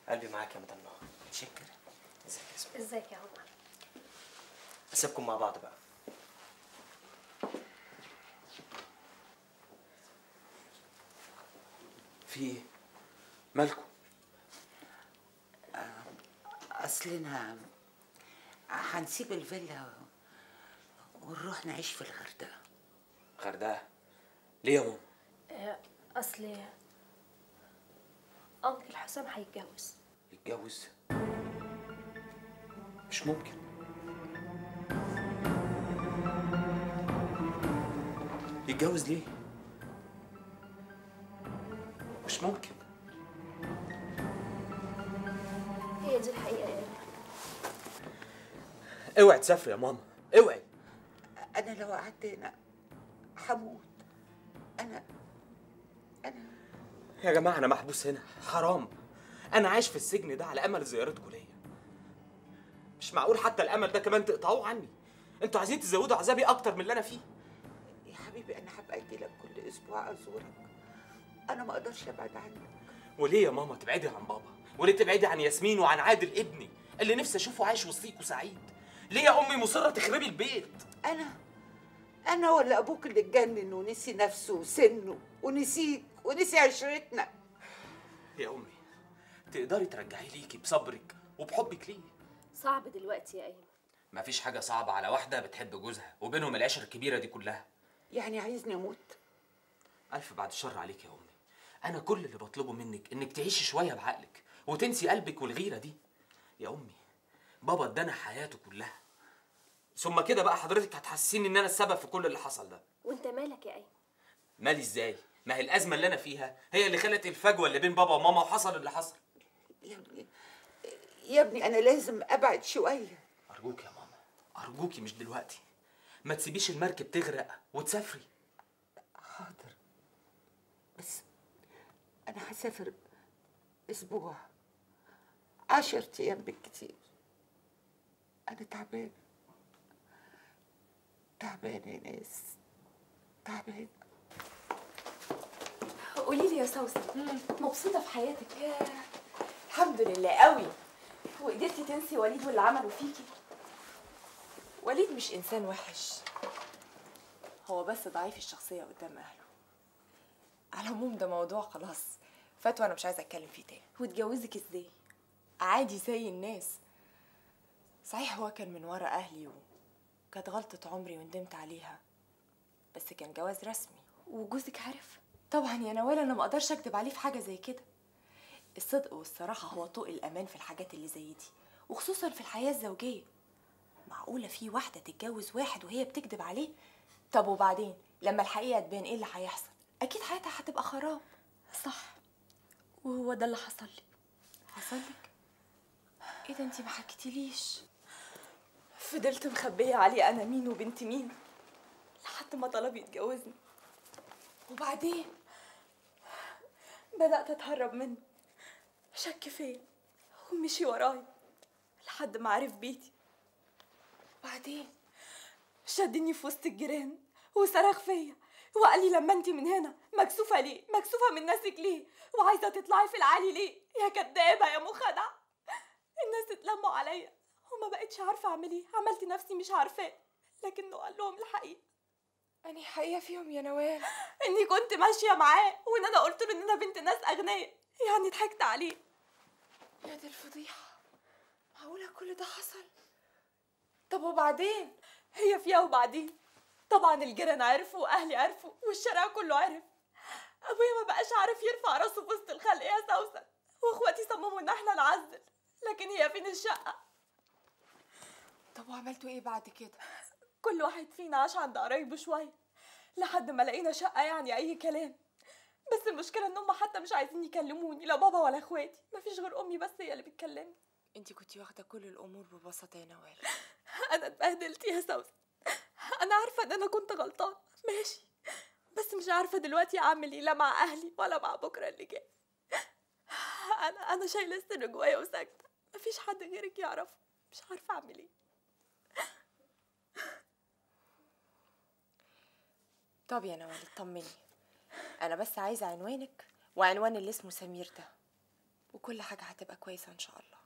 قلبي معاك يا مدام نهى متشكر ازيك يا اسماء ازيك يا عمر اسيبكم مع بعض بقى في ايه مالكم اصلنا هنسيب الفيلا ونروح نعيش في الغردقه غردقه ليه يا ماما آه، اصل انكل حسام هيتجوز يتجوز مش ممكن يتجوز ليه مش ممكن هي دي الحقيقه يا إيمان. اوعي تسافري يا ماما اوعي انا لو قعدت هنا هموت انا انا يا جماعه انا محبوس هنا حرام انا عايش في السجن ده على امل زيارتكم ليا مش معقول حتى الامل ده كمان تقطعوه عني انتوا عايزين تزودوا عذابي اكتر من اللي انا فيه يا حبيبي انا هبقى اجي لك كل اسبوع ازورك انا ما اقدرش ابعد عنك وليه يا ماما تبعدي عن بابا وليه تبعدي عن ياسمين وعن عادل ابني اللي نفسي اشوفه عايش وسطيك وسعيد ليه يا امي مصره تخربي البيت انا انا ولا ابوك اللي اتجنن ونسي نفسه وسنه ونسيك ونسي عشرتنا يا امي تقدري ترجعي ليكي بصبرك وبحبك ليه صعب دلوقتي يا ايمن مفيش حاجه صعبه على واحده بتحب جوزها وبينهم العشره الكبيره دي كلها يعني عايزني اموت ألف بعد الشر عليك يا أمي أنا كل اللي بطلبه منك إنك تعيشي شوية بعقلك وتنسي قلبك والغيرة دي يا أمي بابا ادانا حياته كلها ثم كده بقى حضرتك هتحسسيني إن أنا السبب في كل اللي حصل ده وانت مالك يا ايمن مالي إزاي؟ ما هي الأزمة اللي أنا فيها هي اللي خلت الفجوة اللي بين بابا وماما وحصل اللي حصل يا ابني يا ابني انا لازم ابعد شويه أرجوك يا ماما أرجوكي مش دلوقتي ما تسيبيش المركب تغرق وتسافري حاضر بس انا هسافر اسبوع عشر ايام بالكتير انا تعبانه تعبانه يا ناس تعبانه قولي لي يا سوسن مبسوطه في حياتك ياه الحمد لله قوي وقدرتي تنسي وليد واللي عمله فيكي وليد مش انسان وحش هو بس ضعيف الشخصيه قدام اهله على العموم ده موضوع خلاص فات وانا مش عايزه اتكلم فيه تاني واتجوزك ازاي عادي زي الناس صحيح هو كان من ورا اهلي وكانت غلطه عمري وندمت عليها بس كان جواز رسمي وجوزك عارف طبعا يا نوال انا ما اقدرش اكدب عليه في حاجه زي كده الصدق والصراحه هو طوق الامان في الحاجات اللي زي دي وخصوصا في الحياه الزوجيه معقوله في واحده تتجوز واحد وهي بتكذب عليه طب وبعدين لما الحقيقه تبان ايه اللي هيحصل اكيد حياتها هتبقى خراب صح وهو ده اللي حصل لي حصل لك ايه ده انتي ما حكيتيليش فضلت مخبيه عليه انا مين وبنت مين لحد ما طلب يتجوزني وبعدين بدات اتهرب منه شك فيا ومشي ورايا لحد ما عرف بيتي وبعدين شدني في وسط الجيران وصرخ فيا وقال لي لما انت من هنا مكسوفه ليه مكسوفه من ناسك ليه وعايزه تطلعي في العالي ليه يا كدابه يا مخدع الناس اتلموا عليا وما بقتش عارفه اعمل ايه عملت نفسي مش عارفاه لكنه قال لهم الحقيقه اني حقيقه فيهم يا نوال اني كنت ماشيه معاه وان انا قلت له ان انا بنت ناس اغنياء يعني ضحكت عليه يا دي الفضيحه معقوله كل ده حصل طب وبعدين هي فيها وبعدين طبعا الجيران عرفوا واهلي عرفوا والشارع كله عرف ابويا ما بقاش عارف يرفع راسه في وسط الخلق يا سوسن واخواتي صمموا ان احنا نعزل لكن هي فين الشقه طب وعملتوا ايه بعد كده كل واحد فينا عاش عند قرايبه شويه لحد ما لقينا شقه يعني اي كلام بس المشكله ان هم حتى مش عايزين يكلموني لا بابا ولا اخواتي مفيش غير امي بس هي اللي بتكلمني انت كنتي واخده كل الامور ببساطه يا نوال انا اتبهدلت يا سوسن انا عارفه ان انا كنت غلطان ماشي بس مش عارفه دلوقتي اعمل ايه لا مع اهلي ولا مع بكره اللي جاي انا انا شايله السر جوايا وساكته مفيش حد غيرك يعرفه مش عارفه اعمل ايه طب يا نوال اطمني انا بس عايزه عنوانك وعنوان اللي اسمه سمير ده وكل حاجة هتبقى كويسة إن شاء الله